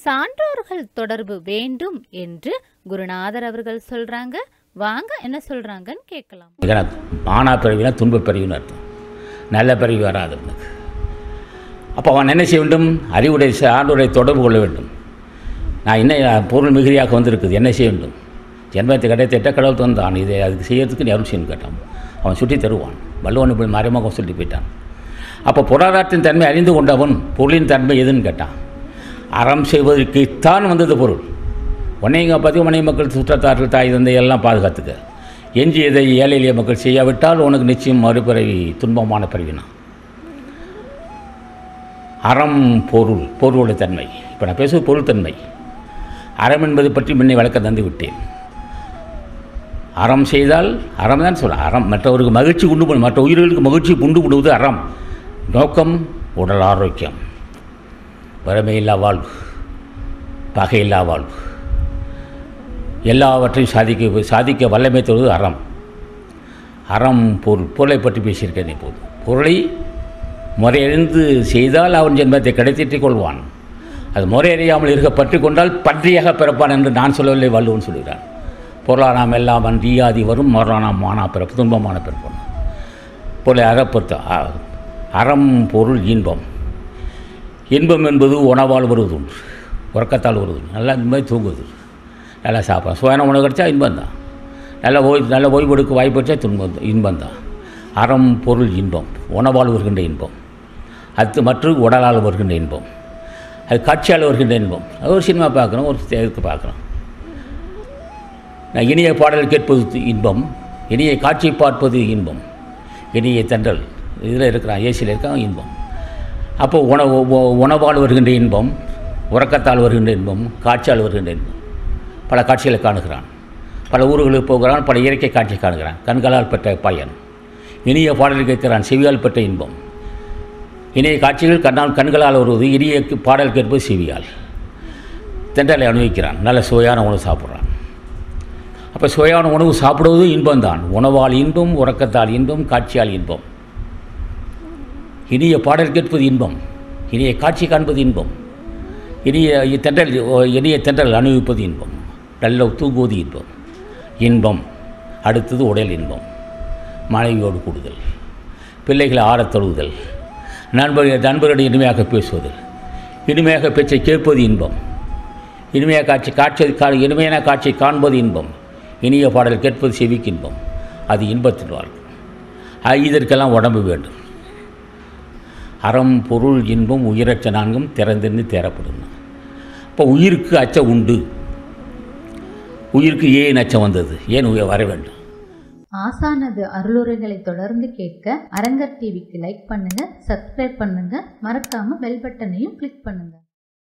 சான்றோர்கள் தொடர்பு வேண்டும் என்று குருநாதர் அவர்கள் சொல்றாங்க வாங்க என்ன சொல்றாங்கன்னு கேட்கலாம் ஏன்னா மானா பிறவினா துன்பப் பிறவின்னு அர்த்தம் நல்ல பிறவி வராது அவனுக்கு அப்போ அவன் என்ன செய்ய வேண்டும் அறிவுடைய ஆண்டுடைய தொடர்பு கொள்ள வேண்டும் நான் என்ன பொருள் மிகுதியாக வந்திருக்குது என்ன செய்ய வேண்டும் ஜென்மத்தை கிடைத்திட்ட கடவுள் தந்தான் இதை அதுக்கு செய்யறதுக்கு நீ அருள் செய்யணும் கேட்டான் அவன் சுட்டி தருவான் வள்ளுவன் இப்படி மறைமுக சொல்லிட்டு போயிட்டான் அப்போ பொருளாதாரத்தின் தன்மை அறிந்து கொண்டவன் பொருளின் தன்மை எதுன்னு கேட்டான் அறம் செய்வதற்குத்தான் வந்தது பொருள் உன்னைங்க பார்த்து உன்னை மக்கள் சுற்றத்தார்கள் தாய் தந்தை எல்லாம் பாதுகாத்துக்க எஞ்சியதை ஏழை எளிய மக்கள் செய்யாவிட்டால் உனக்கு நிச்சயம் மறுபிறவி துன்பமான பிறவினா அறம் பொருள் பொருளுடைய தன்மை இப்போ நான் பேசுவது பொருள் தன்மை அறம் என்பது பற்றி முன்னே விளக்க தந்து விட்டேன் அறம் செய்தால் அறம் தான் சொல்ல அறம் மற்றவருக்கு மகிழ்ச்சி உண்டு பண்ண மற்ற உயிர்களுக்கு மகிழ்ச்சி உண்டு பண்ணுவது அறம் நோக்கம் உடல் ஆரோக்கியம் வறுமையில்லா வாழ்வு பகையில்லா வாழ்வு எல்லாவற்றையும் சாதிக்க சாதிக்க வல்லமை தருவது அறம் அறம் பொருள் பொருளை பற்றி பேசியிருக்கேன் இப்போது பொருளை முறையறிந்து செய்தால் அவன் ஜென்மத்தை கிடைத்திட்டுக் கொள்வான் அது முறையறியாமல் இருக்க பற்றி கொண்டால் பன்றியாக பிறப்பான் என்று நான் சொல்லவில்லை வள்ளுவன் சொல்கிறான் பொருளானாம் எல்லாம் அன்றியாதி வரும் மரணாம் மானா பிறப்பு துன்பமான பிறப்பான் பொருளை அறப்பொறுத்த அ- அறம் பொருள் இன்பம் இன்பம் என்பது உணவால் வருவது உண்டு உறக்கத்தால் வருவது உண்டு. நல்லா இந்த மாதிரி தூங்குவது நல்லா சாப்பிட்றோம் சுவையான உணவு கிடைச்சா இன்பம் தான் நல்ல ஓய்வு நல்ல ஓய்வெடுக்க வாய்ப்பு கிடைச்சா துன்பம் இன்பம் தான் அறம் பொருள் இன்பம் உணவால் வருகின்ற இன்பம் அது மற்றும் உடலால் வருகின்ற இன்பம் அது காட்சியால் வருகின்ற இன்பம் அது ஒரு சினிமா பார்க்குறோம் ஒரு இதுக்கு பார்க்குறோம் நான் இனிய பாடல் கேட்பது தி- இன்பம் இனிய காட்சி பார்ப்பது இன்பம் இனிய தென்றல் இதில் இருக்கிறான் ஏசியில் இருக்கான் இன்பம் அப்போ உணவு உ- உணவால் வருகின்ற இன்பம் உறக்கத்தால் வருகின்ற இன்பம் காட்சியால் வருகின்ற இன்பம் பல காட்சிகளை காணுகிறான் பல ஊர்களுக்கு போகிறான் பல இயற்கை காட்சி காணுகிறான் கண்களால் பெற்ற பயன் இனிய பாடல் கேட்கிறான் செவியால் பெற்ற இன்பம் இனிய காட்சிகள் கண்ணால் கண்களால் வருவது இனிய பாடல் கேட்பது செவியால் தென்றலை அனுபவிக்கிறான் நல்ல சுவையான உணவு சாப்பிட்றான் அப்போ சுவையான உணவு சாப்பிடுவது இன்பம்தான் உணவால் இன்பம் உறக்கத்தால் இன்பம் காட்சியால் இன்பம் இனிய பாடல் கேட்பது இன்பம் இனிய காட்சி காண்பது இன்பம் இனிய தென்றல் இனிய தென்றல் அனுபவிப்பது இன்பம் நல்ல தூங்குவது இன்பம் இன்பம் அடுத்தது உடல் இன்பம் மனைவியோடு கூடுதல் பிள்ளைகளை ஆறத் தொழுகுதல் நண்பர்கள் நண்பர்களுடைய இனிமையாக பேசுவது இனிமையாக பேச்சை கேட்பது இன்பம் இனிமையாக காட்சி காட்சி கா இனிமையான காட்சியை காண்பது இன்பம் இனிய பாடல் கேட்பது செவிக்கு இன்பம் அது இன்பத்தின் வாழ்க்கை ஆக, இதற்கெல்லாம் உடம்பு வேண்டும் அறம் பொருள் இன்பம் உயிரற்ற நான்கும் திறந்திருந்து தேரப்படும் இப்போ உயிருக்கு அச்சம் உண்டு உயிருக்கு ஏன் அச்சம் வந்தது ஏன் உயிர் வர வேண்டும் ஆசானது அருளுரைகளை தொடர்ந்து கேட்க அரங்கர் டிவிக்கு லைக் பண்ணுங்க சப்ஸ்கிரைப் பண்ணுங்க மறக்காம பெல் பட்டனையும் கிளிக் பண்ணுங்க